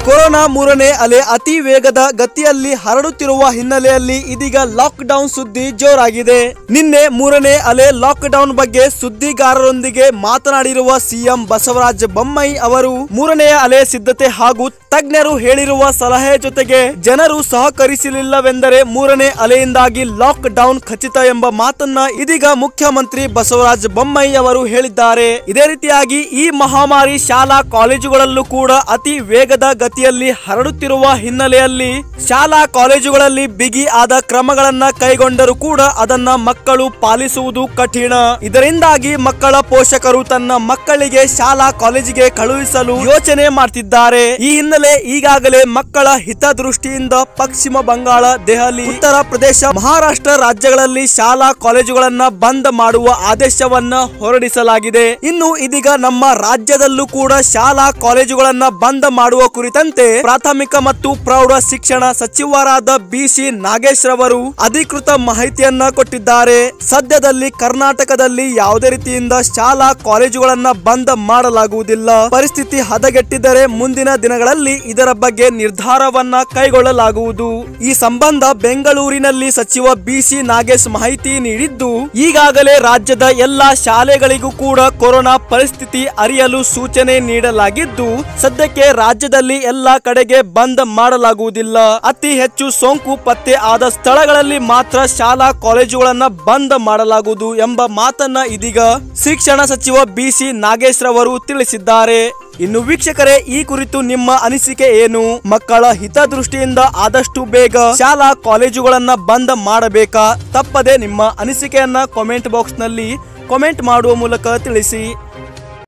corona ಮೂರನೇ ಅಲೆ ಅತಿ ವೇಗದ ಗತಿಯಲ್ಲಿ ಹರಡುತ್ತಿರುವ ಹಿನ್ನೆಲೆಯಲ್ಲಿ ಇದೀಗ ಲಾಕ್ ಡೌನ್ ಸುದ್ದಿ ಜೋರಾಗಿದೆ ನಿನ್ನೆ ಮೂರನೇ ಅಲೆ ಲಾಕ್ ಡೌನ್ ಬಗ್ಗೆ ಸುದ್ದಿಗಾರರೊಂದಿಗೆ ಮಾತನಾಡಿರುವ ಸಿಎಂ ಬಸವರಾಜ ಬೊಮ್ಮಾಯಿ ಅವರು ಮೂರನೆಯ ಅಲೆ ಸಿದ್ಧತೆ ಹಾಗೂ ತಜ್ಞರು ಹೇಳಿರುವ ಸಲಹೆ ಜೊತೆಗೆ ಜನರು ಸಹಕರಿಸಲಿಲ್ಲವೆಂದರೆ ಮೂರನೇ ಅಲೆಯಿಂದಾಗಿ ಲಾಕ್ ಡೌನ್ ಖಚಿತ ಎಂಬ ಮಾತನ್ನ ಇದೀಗ ಮುಖ್ಯಮಂತ್ರಿ ಬಸವರಾಜ ಬೊಮ್ಮಾಯಿ ಅವರು ಹೇಳಿದ್ದಾರೆ ಇದೇ ರೀತಿಯಾಗಿ ಈ ಮಹಾಮಾರಿ ಶಾಲಾ ಕಾಲೇಜುಗಳಲ್ಲೂ ಕೂಡ ಅತಿ ವೇಗದ ಗತಿಯಲ್ಲಿ ಹರಡುತ್ತಿರುವ ಹಿನ್ನೆಲೆಯಲ್ಲಿ ಶಾಲಾ ಕಾಲೇಜುಗಳಲ್ಲಿ ಬಿಗಿ ಆದ ಕ್ರಮಗಳನ್ನ ಕೈಗೊಂಡರೂ ಕೂಡ ಅದನ್ನ ಮಕ್ಕಳು ಪಾಲಿಸುವುದು ಕಠಿಣ ಇದರಿಂದಾಗಿ ಮಕ್ಕಳ ಪೋಷಕರು ತನ್ನ ಮಕ್ಕಳಿಗೆ ಶಾಲಾ ಕಾಲೇಜಿಗೆ ಕಳುಹಿಸಲು ಯೋಚನೆ ಮಾಡ್ತಿದ್ದಾರೆ ಈ ಹಿನ್ನೆಲೆ ಈಗಾಗಲೇ ಮಕ್ಕಳ ಹಿತದೃಷ್ಟಿಯಿಂದ ಪಶ್ಚಿಮ ಬಂಗಾಳ ದೆಹಲಿ ಉತ್ತರ ಪ್ರದೇಶ ಮಹಾರಾಷ್ಟ್ರ ರಾಜ್ಯಗಳಲ್ಲಿ ಶಾಲಾ ಕಾಲೇಜುಗಳನ್ನ ಬಂದ್ ಮಾಡುವ ಆದೇಶವನ್ನ ಹೊರಡಿಸಲಾಗಿದೆ ಇನ್ನು ಇದೀಗ ನಮ್ಮ ರಾಜ್ಯದಲ್ಲೂ ಕೂಡ ಶಾಲಾ ಕಾಲೇಜುಗಳನ್ನ ಬಂದ್ ಮಾಡುವ ಕುರಿತಂತೆ ಪ್ರಾಥಮಿಕ ಮತ್ತು ಪ್ರೌಢ ಶಿಕ್ಷಣ ಸಚಿವರಾದ ಬಿಸಿ ನಾಗೇಶ್ ರವರು ಅಧಿಕೃತ ಮಾಹಿತಿಯನ್ನ ಕೊಟ್ಟಿದ್ದಾರೆ ಸದ್ಯದಲ್ಲಿ ಕರ್ನಾಟಕದಲ್ಲಿ ಯಾವುದೇ ರೀತಿಯಿಂದ ಶಾಲಾ ಕಾಲೇಜುಗಳನ್ನ ಬಂದ್ ಮಾಡಲಾಗುವುದಿಲ್ಲ ಪರಿಸ್ಥಿತಿ ಹದಗೆಟ್ಟಿದ್ದರೆ ಮುಂದಿನ ದಿನಗಳಲ್ಲಿ ಇದರ ಬಗ್ಗೆ ನಿರ್ಧಾರವನ್ನ ಕೈಗೊಳ್ಳಲಾಗುವುದು ಈ ಸಂಬಂಧ ಬೆಂಗಳೂರಿನಲ್ಲಿ ಸಚಿವ ಬಿಸಿ ನಾಗೇಶ್ ಮಾಹಿತಿ ನೀಡಿದ್ದು ಈಗಾಗಲೇ ರಾಜ್ಯದ ಎಲ್ಲಾ ಶಾಲೆಗಳಿಗೂ ಕೂಡ ಕೊರೋನಾ ಪರಿಸ್ಥಿತಿ ಅರಿಯಲು ಸೂಚನೆ ನೀಡಲಾಗಿದ್ದು ಸದ್ಯಕ್ಕೆ ರಾಜ್ಯದಲ್ಲಿ ಎಲ್ಲಾ ಕಡೆಗೆ ಬಂದ್ ಮಾಡಲಾಗುವುದಿಲ್ಲ ಅತಿ ಹೆಚ್ಚು ಸೋಂಕು ಪತ್ತೆ ಆದ ಸ್ಥಳಗಳಲ್ಲಿ ಮಾತ್ರ ಶಾಲಾ ಕಾಲೇಜುಗಳನ್ನ ಬಂದ್ ಮಾಡಲಾಗುವುದು ಎಂಬ ಮಾತನ್ನ ಇದೀಗ ಶಿಕ್ಷಣ ಸಚಿವ ಬಿಸಿ ನಾಗೇಶ್ ರವರು ತಿಳಿಸಿದ್ದಾರೆ ಇನ್ನು ವೀಕ್ಷಕರೇ ಈ ಕುರಿತು ನಿಮ್ಮ ಅನಿಸಿಕೆ ಏನು ಮಕ್ಕಳ ಹಿತದೃಷ್ಟಿಯಿಂದ ಆದಷ್ಟು ಬೇಗ ಶಾಲಾ ಕಾಲೇಜುಗಳನ್ನ ಬಂದ್ ಮಾಡಬೇಕಾ ತಪ್ಪದೆ ನಿಮ್ಮ ಅನಿಸಿಕೆಯನ್ನ ಕಾಮೆಂಟ್ ಬಾಕ್ಸ್ ನಲ್ಲಿ ಕಾಮೆಂಟ್ ಮಾಡುವ ಮೂಲಕ ತಿಳಿಸಿ